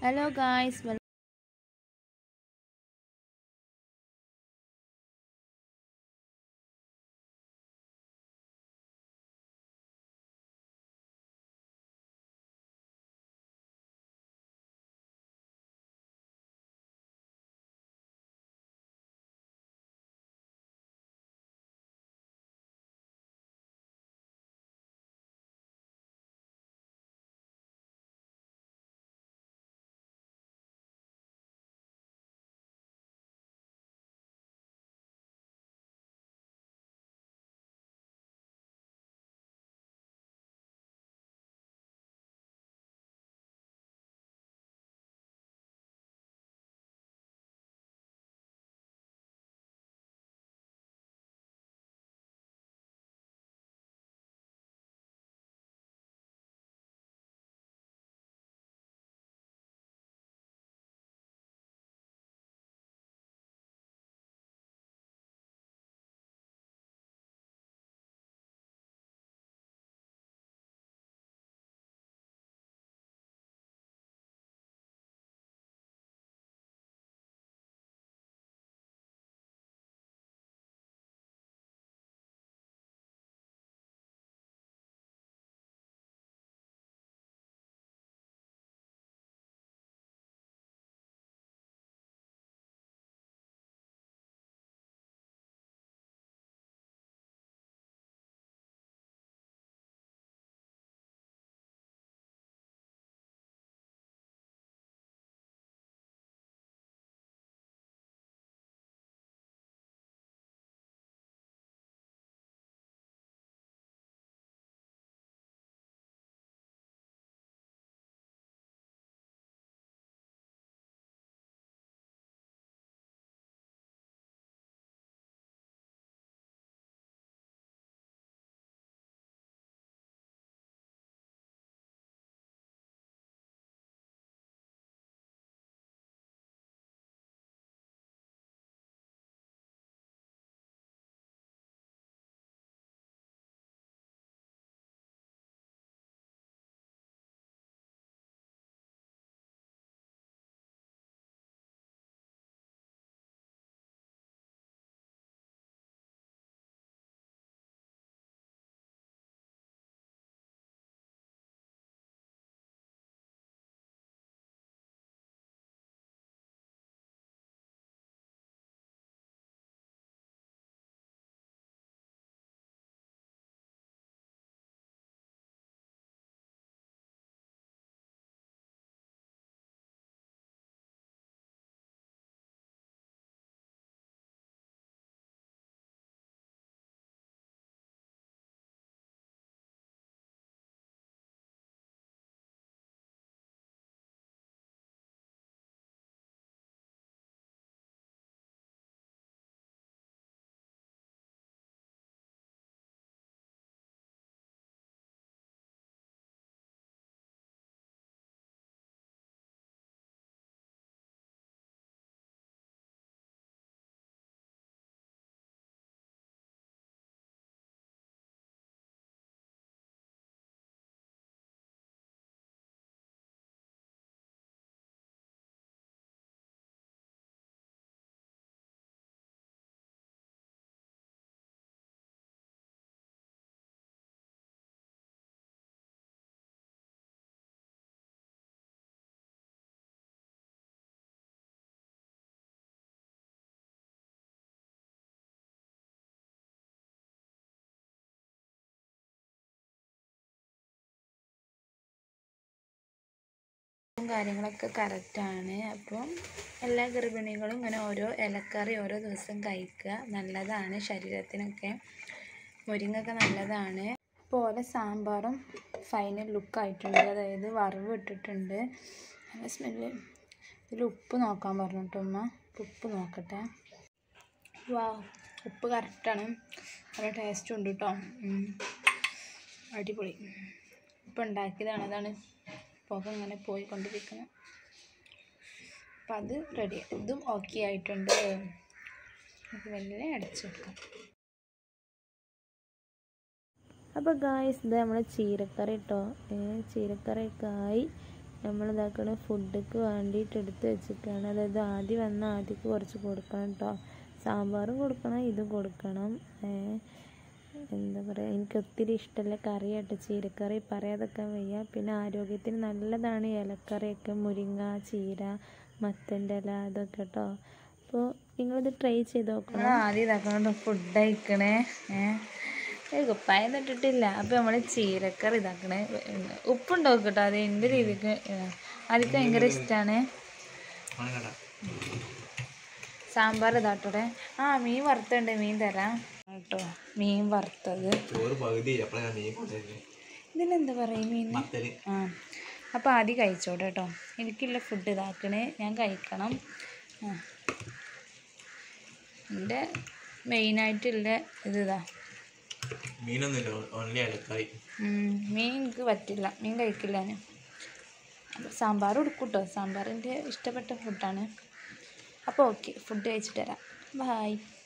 hello guys well കാര്യങ്ങളൊക്കെ കറക്റ്റാണ് അപ്പം എല്ലാ ഗർഭിണികളും ഇങ്ങനെ ഓരോ ഇലക്കറി ഓരോ ദിവസം കഴിക്കുക നല്ലതാണ് ശരീരത്തിനൊക്കെ മുരിങ്ങൊക്കെ നല്ലതാണ് അപ്പോൾ ഓരോ സാമ്പാറും ഫൈനൽ ലുക്കായിട്ടുണ്ട് അതായത് വറവ് ഇട്ടിട്ടുണ്ട് നല്ല സ്മെല്ല് ഇതിൽ ഉപ്പ് നോക്കാൻ പറഞ്ഞിട്ട് ഉമ്മ ഉപ്പ് നോക്കട്ടെ വാ ഉപ്പ് കറക്റ്റാണ് നല്ല ടേസ്റ്റും ഉണ്ട് കേട്ടോ അടിപൊളി ഇപ്പം ഉണ്ടാക്കിയതാണ് അതാണ് പുക ഇങ്ങനെ പോയിക്കൊണ്ടിരിക്കുന്നത് അപ്പം അത് റെഡി ഇതും ഓക്കെ ആയിട്ടുണ്ട് നമുക്ക് മെല്ലെ അടച്ചു വെക്കാം അപ്പോൾ ഗായ്സ് ഇത് നമ്മൾ ചീരക്കറി കേട്ടോ ചീരക്കറിയൊക്കെ ആയി നമ്മൾ ഇതാക്കണ ഫുഡ്ക്ക് വേണ്ടിയിട്ട് എടുത്ത് വെച്ചിട്ടാണ് അതായത് ആദ്യം വന്ന ആദ്യക്ക് കുറച്ച് കൊടുക്കണം കേട്ടോ സാമ്പാറും കൊടുക്കണം ഇതും കൊടുക്കണം ഏ, എന്താ പറയുക എനിക്ക് ഒത്തിരി ഇഷ്ടമുള്ള കറിയായിട്ട് ചീരക്കറി പറയാതൊക്കെ വയ്യ പിന്നെ ആരോഗ്യത്തിന് നല്ലതാണ് ഈ ഇലക്കറിയൊക്കെ മുരിങ്ങ ചീര മത്തൻ്റെ ഇല അതൊക്കെ കേട്ടോ അപ്പോൾ നിങ്ങളിത് ട്രൈ ചെയ്ത് നോക്കണം ആദ്യം ഇതാക്കണം ഫുഡ് കഴിക്കണേ ഏഹ് കുപ്പായം ഇട്ടിട്ടില്ല അപ്പോൾ നമ്മൾ ചീരക്കറി ഇതാക്കണേ ഉപ്പുണ്ടോ കേട്ടോ അത് എൻ്റെ രീതിക്ക് ആദ്യത്തെ ഭയങ്കര ഇഷ്ടമാണ് സാമ്പാർ ഇതാട്ടോടെ ആ മീൻ വറുത്തുണ്ട് മീൻ തരാം കേട്ടോ മീൻ വറുത്തത് ചോറ് പകുതി അപ്പോഴാണ് ഞാൻ മീൻ കൊണ്ടുവരുന്നത് ഇതിനെന്താ പറയുക മീൻ മത്തല് ആ അപ്പോൾ ആദ്യം കഴിച്ചോട്ടെ കേട്ടോ എനിക്കുള്ള ഫുഡ് ഇതാക്കണേ ഞാൻ കഴിക്കണം ആ എൻ്റെ മെയിനായിട്ടുള്ള ഇത് ഇതാ മീനൊന്നുമില്ല ഓൺലി അലക്കായി ഉം, മീൻ എനിക്ക് പറ്റില്ല മീൻ കഴിക്കില്ല ഞാൻ അപ്പോൾ സാമ്പാർ കൊടുക്കും കേട്ടോ സാമ്പാർ എൻ്റെ ഇഷ്ടപ്പെട്ട ഫുഡാണ് അപ്പോൾ ഓക്കെ ഫുഡ് കഴിച്ചിട്ട് തരാം ബായ്